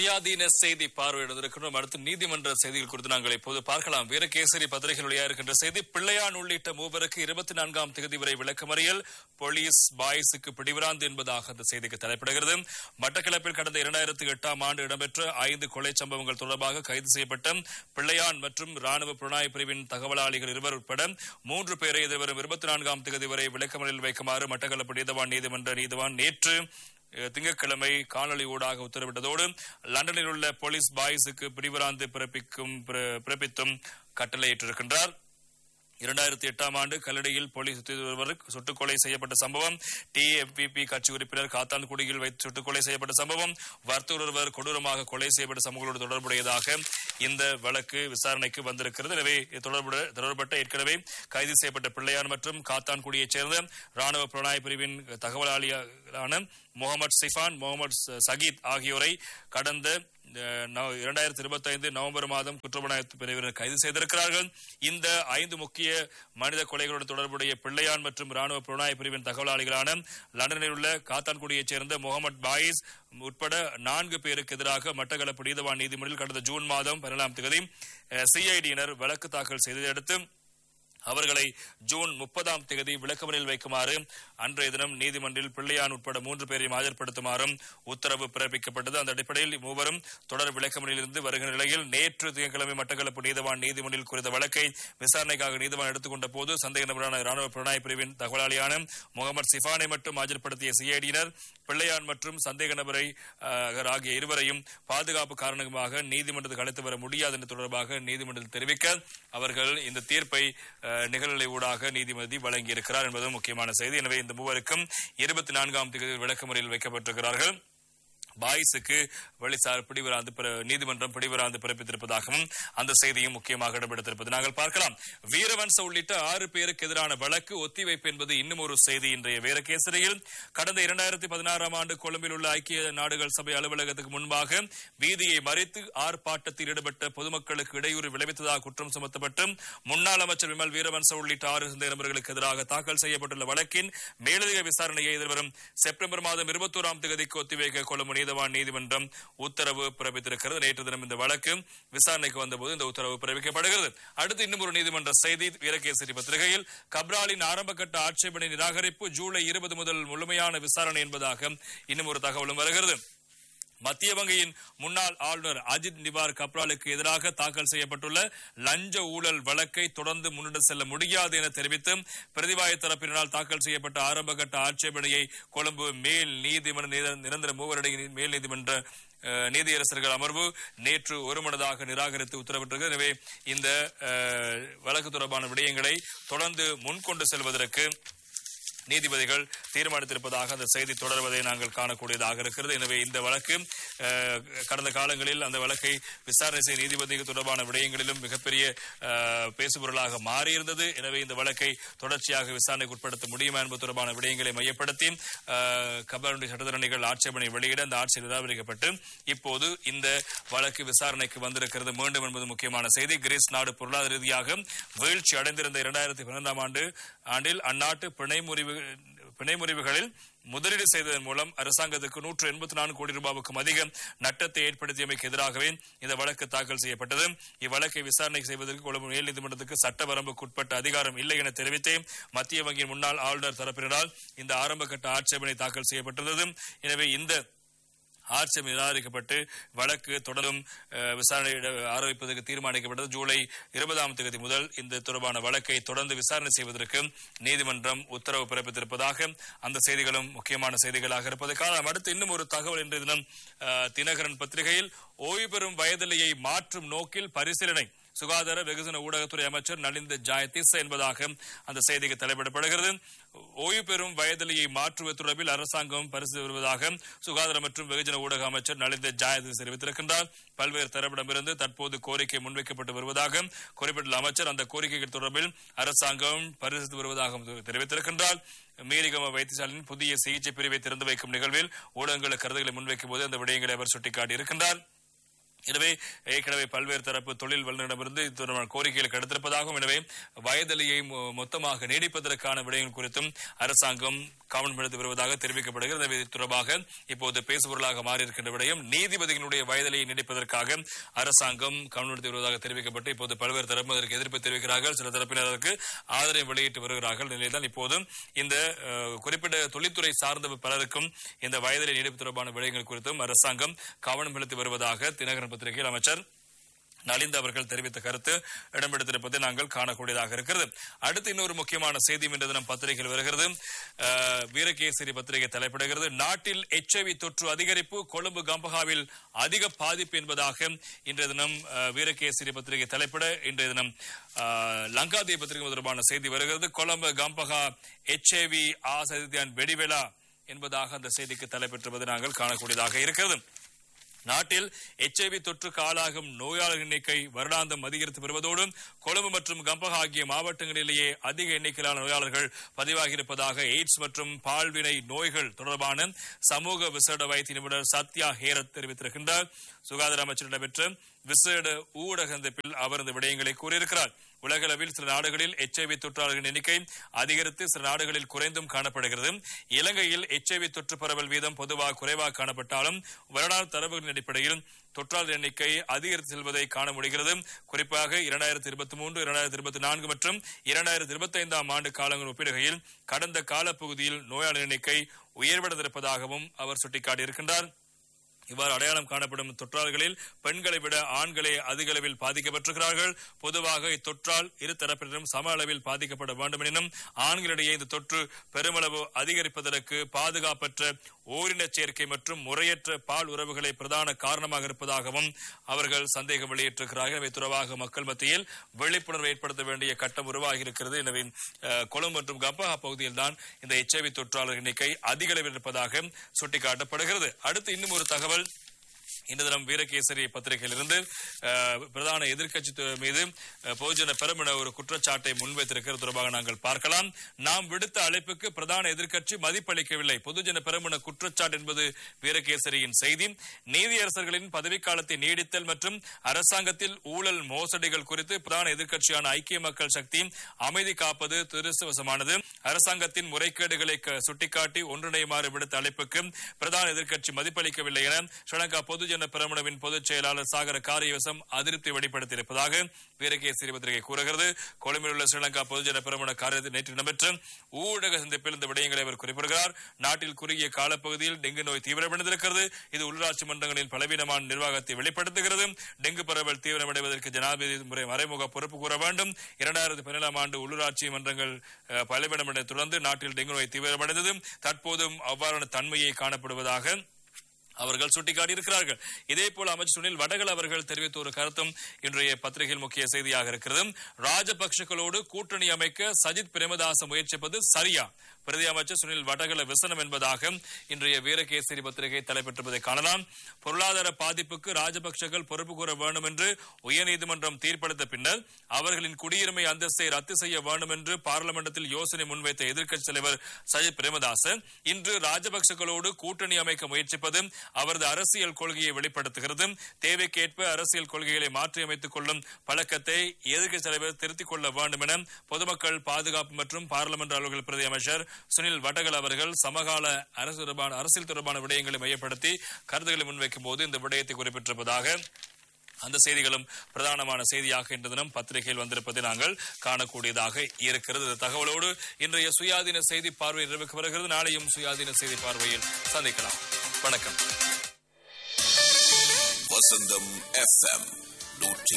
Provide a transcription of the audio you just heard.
சுயாதீன செய்தி பார்வையிடுவதற்கிறோம் அடுத்து நீதிமன்ற செய்திகள் குறித்து நாங்கள் இப்போது பார்க்கலாம் வீரகேசரி பத்திரிகையில் வெளியாகின்ற செய்தி பிள்ளையான் உள்ளிட்ட மூவருக்கு இருபத்தி நான்காம் தேதி வரை விளக்கமறியல் போலீஸ் பாய்ஸுக்கு பிடிவிராந்து என்பதாக அந்த செய்திக்கு தலைப்பிடுகிறது மட்டக்களப்பில் கடந்த இரண்டாயிரத்தி எட்டாம் ஆண்டு இடம்பெற்ற ஐந்து கொலை சம்பவங்கள் தொடர்பாக கைது செய்யப்பட்ட பிள்ளையான் மற்றும் ராணுவ புலனாய்வு பிரிவின் தகவலாளிகள் இருவர் உட்பட மூன்று பேரை எதிர்வரும் இருபத்தி நான்காம் தேதி வரை விளக்கமறியல் வைக்குமாறு மட்டக்களப்பு நீதவான் நீதிமன்ற நீதிவான் நேற்று அஹ், திங்கட்கிழமை காணொலி ஊடாக உத்தரவிட்டதோடு லண்டனில் உள்ள போலீஸ் பாய்ஸுக்கு பிடிவராந்து பிறப்பிக்கும் பிற- பிறப்பித்தும் கட்டளையிட்டிருக்கின்றார் இரண்டாயிரத்தி எட்டாம் ஆண்டு கல்லடியில் போலீஸ் உத்தியோகத்தர் ஒருவர் சுட்டுக் கொலை செய்யப்பட்ட சம்பவம் டிஎம்பிபி கட்சி உறுப்பினர் காத்தான்குடியில் வைத்து சுட்டுக் கொலை செய்யப்பட்ட சம்பவம் வர்த்தகர் ஒருவர் கொடூரமாக கொலை செய்யப்பட்ட சம்பவங்களோடு தொடர்புடையதாக இந்த வழக்கு விசாரணைக்கு வந்திருக்கிறது எனவே இது தொடர்புடைய தொடர்பட்ட ஏற்கனவே கைது செய்யப்பட்ட பிள்ளையான் மற்றும் காத்தான்குடியைச் சேர்ந்த ராணுவ புலனாய்வு பிரிவின் தகவலாளியான முகமது சிஃபான் முகமது ச- சகீத் ஆகியோரை கடந்த இரண்டாயிரத்தி இருபத்தி ஐந்து நவம்பர் மாதம் குற்றப்புலனாய்வு பிரிவினர் கைது செய்திருக்கிறார்கள் இந்த ஐந்து முக்கிய மனித கொலைகளுடன் தொடர்புடைய பிள்ளையான் மற்றும் ராணுவ புலனாய்வு பிரிவின் தகவலாளிகளான லண்டனில் உள்ள காத்தான்குடியைச் சேர்ந்த முகமது பாயிஸ் உட்பட நான்கு பேருக்கு எதிராக மட்டக்களப்பு நீதவான் நீதிமன்றில் கடந்த ஜூன் மாதம் பதினேழாம் தேதி சிஐடியினர் வழக்கு தாக்கல் செய்ததையடுத்து அவர்களை ஜூன் முப்பதாம் தேதி விளக்கமறியல் வைக்குமாறு அன்றைய தினம் நீதிமன்றில் பிள்ளையான் உட்பட மூன்று பேரையும் ஆஜர்படுத்துமாறும் உத்தரவு பிறப்பிக்கப்பட்டது அந்த அடிப்படையில் மூவரும் தொடர் விளக்கமறியிலிருந்து வருகிற நிலையில் நேற்று திங்கட்கிழமை மட்டக்களப்பு நீதவான் நீதிமன்றில் குறித்த வழக்கை விசாரணைக்காக நீதிவான் எடுத்துக்கொண்ட போது சந்தேக நபரான ராணுவ புலனாய்வு பிரிவின் தகவலாளியான முகமது சிஃபானை மட்டும் ஆஜர்படுத்திய சிஐடியினர் பிள்ளையான் மற்றும் சந்தேக நபரை அஹ், ஆகிய இருவரையும் பாதுகாப்பு காரணமாக நீதிமன்றத்துக்கு அழைத்து வர முடியாது என்று தொடர்பாக நீதிமன்றத்தில் தெரிவிக்க அவர்கள் இந்த தீர்ப்பை அஹ், நிகழ்நிலை ஊடாக நீதிபதி வழங்கியிருக்கிறார் என்பது முக்கியமான செய்தி எனவே இந்த மூவருக்கும் இருபத்தி நான்காம் தேதி விளக்கமுறையில் வைக்கப்பட்டிருக்கிறார்கள் பாய்ஸுக்கு வெளிசார் பிடிவராந்து பிற- நீதிமன்றம் பிடிவராந்து பிறப்பித்திருப்பதாகவும் அந்த செய்தியும் முக்கியமாக இடம்பெடுத்திருப்பது நாங்கள் பார்க்கலாம் வீரவன்ச உள்ளிட்ட ஆறு பேருக்கு எதிரான வழக்கு ஒத்திவைப்பு என்பது இன்னும் ஒரு செய்தி இன்றைய வீரகேசரியில் கடந்த இரண்டாயிரத்தி பதினாறாம் ஆண்டு கொழும்பில் உள்ள ஐக்கிய நாடுகள் சபை அலுவலகத்துக்கு முன்பாக வீதியை மறித்து ஆர்ப்பாட்டத்தில் ஈடுபட்ட பொதுமக்களுக்கு இடையூறு விளைவித்ததாக குற்றம் சுமத்தப்பட்டு முன்னாள் அமைச்சர் விமல் வீரவன்ச உள்ளிட்ட ஆறு சந்தேக நபர்களுக்கு எதிராக தாக்கல் செய்யப்பட்டுள்ள வழக்கின் மேலதிக விசாரணையை எதிர்வரும் செப்டம்பர் மாதம் இருபத்தோராம் தேதிக்கு ஒத்திவைக்க கொள்ளும் நீதவான் நீதிமன்றம் உத்தரவு பிறப்பித்திருக்கிறது நேற்று தினம் இந்த வழக்கு விசாரணைக்கு வந்தபோது இந்த உத்தரவு பிறப்பிக்கப்படுகிறது அடுத்து இன்னும் ஒரு நீதிமன்ற செய்தி வீரகேசரி பத்திரிகையில் கப்ராலின் ஆரம்பகட்ட ஆட்சேபனை நிராகரிப்பு ஜூலை இருபது முதல் முழுமையான விசாரணை என்பதாக இன்னும் ஒரு தகவலும் வருகிறது மத்திய வங்கியின் முன்னாள் ஆளுநர் அஜித் நிவார் கப்ராலுக்கு எதிராக தாக்கல் செய்யப்பட்டுள்ள லஞ்ச ஊழல் வழக்கை தொடர்ந்து முன்னெடு செல்ல முடியாது என தெரிவித்து பிரதிவாய தரப்பினரால் தாக்கல் செய்யப்பட்ட ஆரம்பகட்ட ஆட்சேபனையை கொழும்பு மேல் நீதிமன்ற நிர- நிரந்தர மூவரடங்கிய மேல் நீதிமன்ற அஹ், நீதியரசர்கள் அமர்வு நேற்று ஒருமனதாக நிராகரித்து உத்தரவிட்டிருக்கிறது எனவே இந்த அஹ், வழக்கு தொடர்பான விடயங்களை தொடர்ந்து முன்கொண்டு செல்வதற்கு நீதிபதிகள் தீர்மானித்திருப்பதாக அந்த செய்தி தொடர்வதை நாங்கள் காணக்கூடியதாக இருக்கிறது எனவே இந்த வழக்கு அஹ், கடந்த காலங்களில் அந்த வழக்கை விசாரணை செய்ய நீதிபதிகள் தொடர்பான விடயங்களிலும் மிகப்பெரிய அஹ், பேசுபொருளாக மாறியிருந்தது எனவே இந்த வழக்கை தொடர்ச்சியாக விசாரணைக்கு உட்படுத்த முடியுமா என்பது தொடர்பான விடயங்களை மையப்படுத்தி அஹ், கபருடைய சட்டத்தரணிகள் ஆட்சேபனை வெளியிட அந்த ஆட்சி நிராகரிக்கப்பட்டு இப்போது இந்த வழக்கு விசாரணைக்கு வந்திருக்கிறது மீண்டும் என்பது முக்கியமான செய்தி கிரீஸ் நாடு பொருளாதார ரீதியாக வீழ்ச்சி அடைந்திருந்த இரண்டாயிரத்தி பன்னிரெண்டாம் ஆண்டு ஆண்டில் அந்நாட்டு பிணை முறிவு பிணை முறிவுகளில் முதலீடு செய்ததன் மூலம் அரசாங்கத்துக்கு நூற்று எண்பத்தி நான்கு கோடி ரூபாவுக்கும் அதிக நட்டத்தை ஏற்படுத்தியமைக்கு எதிராகவே இந்த வழக்கு தாக்கல் செய்யப்பட்டது இவ்வழக்கை விசாரணை செய்வதற்கு கொழும்பு மேல் நீதிமன்றத்துக்கு சட்ட வரம்புக்குட்பட்ட அதிகாரம் இல்லை என தெரிவித்தே மத்திய வங்கியின் முன்னாள் ஆளுநர் தரப்பினரால் இந்த ஆரம்பகட்ட ஆட்சேபனை தாக்கல் செய்யப்பட்டுள்ளது எனவே இந்த ஆட்சேபம் நிராகரிக்கப்பட்டு வழக்கு தொடர்ந்தும் அஹ், விசாரணை ஆரம்பிப்பதற்கு தீர்மானிக்கப்பட்டது ஜூலை இருபதாம் தேதி முதல் இந்த தொடர்பான வழக்கை தொடர்ந்து விசாரணை செய்வதற்கு நீதிமன்றம் உத்தரவு பிறப்பித்திருப்பதாக அந்த செய்திகளும் முக்கியமான செய்திகளாக இருப்பதை காணலாம் அடுத்து இன்னும் ஒரு தகவல் இன்றைய தினம் அஹ், தினகரன் பத்திரிகையில் ஓய்வு பெறும் வயதிலையை மாற்றும் நோக்கில் பரிசீலனை சுகாதார வெகுஜன ஊடகத்துறை அமைச்சர் நலிந்த ஜாயதிஸ் என்பதாக அந்த செய்திக்கு தலைப்பிடப்படுகிறது ஓய்வு பெறும் வயதிலையை மாற்றுவது தொடர்பில் அரசாங்கம் பரிசு வருவதாக சுகாதார மற்றும் வெகுஜன ஊடக அமைச்சர் நலிந்த ஜாயதிஸ் தெரிவித்திருக்கின்றார் பல்வேறு தரப்பிடமிருந்து தற்போது கோரிக்கை முன்வைக்கப்பட்டு வருவதாக குறிப்பிட்டுள்ள அமைச்சர் அந்த கோரிக்கைகள் தொடர்பில் அரசாங்கம் பரிசீலித்து வருவதாக தெரிவித்திருக்கின்றார் மீரிகம வைத்தியசாலையின் புதிய சிகிச்சை பிரிவை திறந்து வைக்கும் நிகழ்வில் ஊடகங்களுக்கு கருத்துக்களை முன்வைக்கும் போது அந்த விடயங்களை அவர் சுட்டிக்காட்டியிருக்கின்றார் எனவே ஏற்கனவே பல்வேறு தரப்பு தொழில் வல்லுநரிடமிருந்து இது தொடர்பான கோரிக்கைகள் எடுத்திருப்பதாகவும் எனவே வயதலியை மொ- மொத்தமாக நீடிப்பதற்கான விடயங்கள் குறித்தும் அரசாங்கம் கவனம் எடுத்து வருவதாக தெரிவிக்கப்படுகிறது எனவே இது தொடர்பாக இப்போது பேசுபொருளாக மாறியிருக்கின்ற விடயம் நீதிபதிகளுடைய வயதலியை நீடிப்பதற்காக அரசாங்கம் கவனம் எடுத்து வருவதாக தெரிவிக்கப்பட்டு இப்போது பல்வேறு தரப்பு அதற்கு எதிர்ப்பு தெரிவிக்கிறார்கள் சில தரப்பினர் அதற்கு ஆதரவு வெளியிட்டு வருகிறார்கள் நிலையில்தான் இப்போது இந்த அஹ், குறிப்பிட்ட தொழில்துறை சார்ந்த பலருக்கும் இந்த வயதலை நீடிப்பு தொடர்பான விடயங்கள் குறித்தும் அரசாங்கம் கவனம் செலுத்தி வருவதாக தினகரன் பத்திரிகையில் அமைச்சர் நலிந்த அவர்கள் தெரிவித்த கருத்து இடம்பெடுத்திருப்பதை நாங்கள் காணக்கூடியதாக இருக்கிறது அடுத்து இன்னொரு முக்கியமான செய்தி இன்று தினம் பத்திரிகையில் வருகிறது அஹ், வீரகேசரி பத்திரிகை தலைப்பிடுகிறது நாட்டில் எச்ஐவி தொற்று அதிகரிப்பு கொழும்பு கம்பகாவில் அதிக பாதிப்பு என்பதாக இன்றைய தினம் அஹ், வீரகேசரி பத்திரிகை தலைப்பிட இன்றைய தினம் அஹ், லங்காதீப பத்திரிகை தொடர்பான செய்தி வருகிறது கொழும்பு கம்பகா எச்ஐவி ஆசதித்யான் வெடிவிழா என்பதாக அந்த செய்திக்கு தலைப்பெற்றுவது நாங்கள் காணக்கூடியதாக இருக்கிறது நாட்டில் எச்ஐவி தொற்றுக்கு ஆளாகும் நோயாளர் எண்ணிக்கை வருடாந்தம் அதிகரித்து வருவதோடு கொழும்பு மற்றும் கம்பகா ஆகிய மாவட்டங்களிலேயே அதிக எண்ணிக்கையிலான நோயாளர்கள் பதிவாகியிருப்பதாக எய்ட்ஸ் மற்றும் பால்வினை நோய்கள் தொடர்பான சமூக விசேட வைத்திய நிபுணர் சத்யா ஹேரத் தெரிவித்திருக்கின்றார் சுகாதார அமைச்சர் நடைபெற்ற விசேட ஊடக சந்திப்பில் அவர் இந்த விடயங்களை கூறியிருக்கிறார் உலகளவில் சில நாடுகளில் எச்ஐவி தொற்றாளர்களின் எண்ணிக்கை அதிகரித்து சில நாடுகளில் குறைந்தும் காணப்படுகிறது இலங்கையில் எச்ஐவி தொற்று பரவல் வீதம் பொதுவாக குறைவாக காணப்பட்டாலும் வரலாறு தரவுகளின் அடிப்படையில் தொற்றாளர் எண்ணிக்கை அதிகரித்து செல்வதை காண முடிகிறது குறிப்பாக இரண்டாயிரத்தி இருபத்தி மூன்று இரண்டாயிரத்தி இருபத்தி நான்கு மற்றும் இரண்டாயிரத்தி இருபத்தி ஐந்தாம் ஆண்டு காலங்கள் ஒப்பிடுகையில் கடந்த காலப்பகுதியில் நோயாளர் எண்ணிக்கை உயர்வடைந்திருப்பதாகவும் அவர் சுட்டிக்காட்டியிருக்கின்றார் இவ்வாறு அடையாளம் காணப்படும் தொற்றாளர்களில் பெண்களை விட ஆண்களே அதிக அளவில் பாதிக்கப்பட்டிருக்கிறார்கள் பொதுவாக இத்தொற்றால் இரு தரப்பினரும் சம அளவில் பாதிக்கப்பட வேண்டும் எனினும் ஆண்களிடையே இந்த தொற்று பெருமளவு அதிகரிப்பதற்கு பாதுகாப்பற்ற ஓரின சேர்க்கை மற்றும் முறையற்ற பால் உறவுகளை பிரதான காரணமாக இருப்பதாகவும் அவர்கள் சந்தேகம் வெளியிட்டிருக்கிறார்கள் இவை தொடர்பாக மக்கள் மத்தியில் விழிப்புணர்வு ஏற்படுத்த வேண்டிய கட்டம் உருவாகி இருக்கிறது எனவே அஹ், கொழும்பு மற்றும் கம்பஹா பகுதியில் தான் இந்த எச்ஐவி தொற்றாளர் எண்ணிக்கை அதிக அளவில் இருப்பதாக சுட்டிக்காட்டப்படுகிறது அடுத்து இன்னும் ஒரு தகவல் இன்று தினம் வீரகேசரி பத்திரிகையிலிருந்து அஹ், பிரதான எதிர்க்கட்சி மீது அஹ், பொதுஜன பெருமிட ஒரு குற்றச்சாட்டை முன்வைத்திருக்கிறது தொடர்பாக நாங்கள் பார்க்கலாம் நாம் விடுத்த அழைப்புக்கு பிரதான எதிர்க்கட்சி மதிப்பளிக்கவில்லை பொதுஜன பெருமிட குற்றச்சாட்டு என்பது வீரகேசரியின் செய்தி நீதியரசர்களின் பதவிக்காலத்தை நீடித்தல் மற்றும் அரசாங்கத்தில் ஊழல் மோசடிகள் குறித்து பிரதான எதிர்க்கட்சியான ஐக்கிய மக்கள் சக்தி அமைதி காப்பது துரதிருஷ்டவசமானது அரசாங்கத்தின் முறைகேடுகளை க- சுட்டிக்காட்டி ஒன்றிணையுமாறு விடுத்த அழைப்புக்கு பிரதான எதிர்க்கட்சி மதிப்பளிக்கவில்லை என ஸ்ரீலங்கா பொதுஜன பெரமுனவின் பொதுச் செயலாளர் சாகர காரியவசம் அதிருப்தி வெளிப்படுத்தியிருப்பதாக வீரகேசரி பத்திரிகை கூறுகிறது கொழும்பில் உள்ள ஸ்ரீலங்கா பொதுஜன பெரமுன காரியத்தில் நேற்று நடைபெற்ற ஊடக சந்திப்பில் இந்த விடயங்களை அவர் குறிப்பிடுகிறார் நாட்டில் குறுகிய காலப்பகுதியில் டெங்கு நோய் தீவிரமடைந்திருக்கிறது இது உள்ளாட்சி மன்றங்களின் பலவீனமான நிர்வாகத்தை வெளிப்படுத்துகிறது டெங்கு பரவல் தீவிரமடைவதற்கு ஜனாதிபதி முறை மறைமுக பொறுப்பு கூற வேண்டும் இரண்டாயிரத்தி பதினேழாம் ஆண்டு உள்ளூராட்சி மன்றங்கள் அஹ், பலவீனமடைந்த தொடர்ந்து நாட்டில் டெங்கு நோய் தீவிரமடைந்தது தற்போதும் அவ்வாறான தன்மையை காணப்படுவதாக அவர்கள் சுட்டிக்காட்டியிருக்கிறார்கள் இதே போல அமைச்சர் சுனில் வடகல் அவர்கள் தெரிவித்த ஒரு கருத்தும் இன்றைய பத்திரிகையில் முக்கிய செய்தியாக இருக்கிறது ராஜபக்ஷகளோடு கூட்டணி அமைக்க சஜித் பிரேமதாச முயற்சிப்பது சரியா பிரதி அமைச்சர் சுனில் வடகல விசனம் என்பதாக இன்றைய வீரகேசரி பத்திரிகை தலைப்பெற்றிருப்பதை காணலாம் பொருளாதார பாதிப்புக்கு ராஜபக்ஷகள் பொறுப்பு கூற வேண்டும் என்று உயர்நீதிமன்றம் தீர்ப்பளித்த பின்னர் அவர்களின் குடியுரிமை அந்தஸ்தை ரத்து செய்ய வேண்டும் என்று பார்லிமெண்டத்தில் யோசனை முன்வைத்த எதிர்க்கட்சி தலைவர் சஜித் பிரேமதாச இன்று ராஜபக்சகளோடு கூட்டணி அமைக்க முயற்சிப்பது அவரது அரசியல் கொள்கையை வெளிப்படுத்துகிறது தேவைக்கேற்ப அரசியல் கொள்கைகளை மாற்றியமைத்துக் கொள்ளும் பழக்கத்தை எதிர்க்கட்சி தலைவர் திருத்திக் கொள்ள வேண்டும் என பொதுமக்கள் பாதுகாப்பு மற்றும் பாராளுமன்ற அலுவலக பிரதி அமைச்சர் சுனில் வடகல் அவர்கள் சமகால அரசு தொடர்பான அரசியல் தொடர்பான விடயங்களை மையப்படுத்தி கருத்துக்களை முன்வைக்கும் போது இந்த விடயத்தை குறிப்பிட்டிருப்பதாக அந்த செய்திகளும் பிரதானமான செய்தியாக இன்று தினம் பத்திரிகையில் வந்திருப்பதை நாங்கள் காணக்கூடியதாக இருக்கிறது இந்த தகவலோடு இன்றைய சுயாதீன செய்தி பார்வை நிறைவுக்கு வருகிறது நாளையும் சுயாதீன செய்தி பார்வையில் சந்திக்கலாம் வணக்கம் வசந்தம் எஃப்எம் நூற்றி